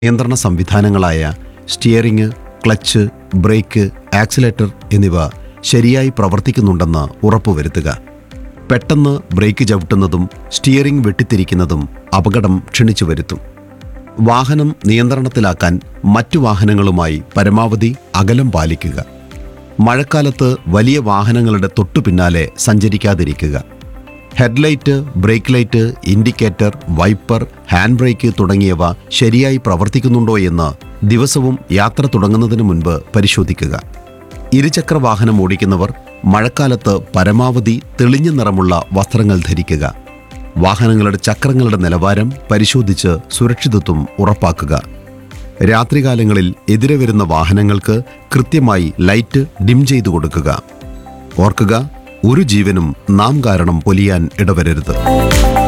നിയന്ത്രണ സംവിധാനങ്ങളായ steering clutch brake accelerator എന്നിവ ശരിയായി പ്രവർത്തിക്കുന്നുണ്ടെന്ന് ഉറപ്പുവരുത്തുക പെട്ടെന്ന് ബ്രേക്ക് ചവിട്ടുന്നതും സ്റ്റിയറിംഗ് വെട്ടിത്തിരിക്കുന്നതും അപകടം ക്ഷണിച്ചു വരുത്തും വാഹനം നിയന്ത്രണത്തിലാക്കാൻ മറ്റു വാഹനങ്ങളുമായി പരമാവധി അകലം പാലിക്കുക മഴക്കാലത്ത് വലിയ വാഹനങ്ങളുടെ തൊട്ടു പിന്നാലെ സഞ്ചരിക്കാതിരിക്കുക headlight brake light indicator wiper hand brake തുടങ്ങിയവ ശരിയായി പ്രവർത്തിക്കുന്നുണ്ടോ എന്ന് ദിവസവും യാത്ര തുടങ്ങുന്നതിന് മുൻപ് പരിശോധിക്കുക ഇരുചക്ര വാഹനം ഓടിക്കുന്നവർ മഴക്കാലത്ത് പരമാവധി തെളിഞ്ഞ നിറമുള്ള വസ്ത്രങ്ങൾ ധരിക്കുക വാഹനങ്ങളുടെ ചക്രങ്ങളുടെ നിലവാരം പരിശോധിച്ച് സുരക്ഷിതത്വം ഉറപ്പാക്കുക രാത്രികാലങ്ങളിൽ എതിരെ വരുന്ന വാഹനങ്ങൾക്ക് കൃത്യമായി ലൈറ്റ് ഡിം ചെയ്തു കൊടുക്കുക ഓർക്കുക ഒരു ജീവനും നാം കാരണം പൊലിയാൻ ഇടവരരുത്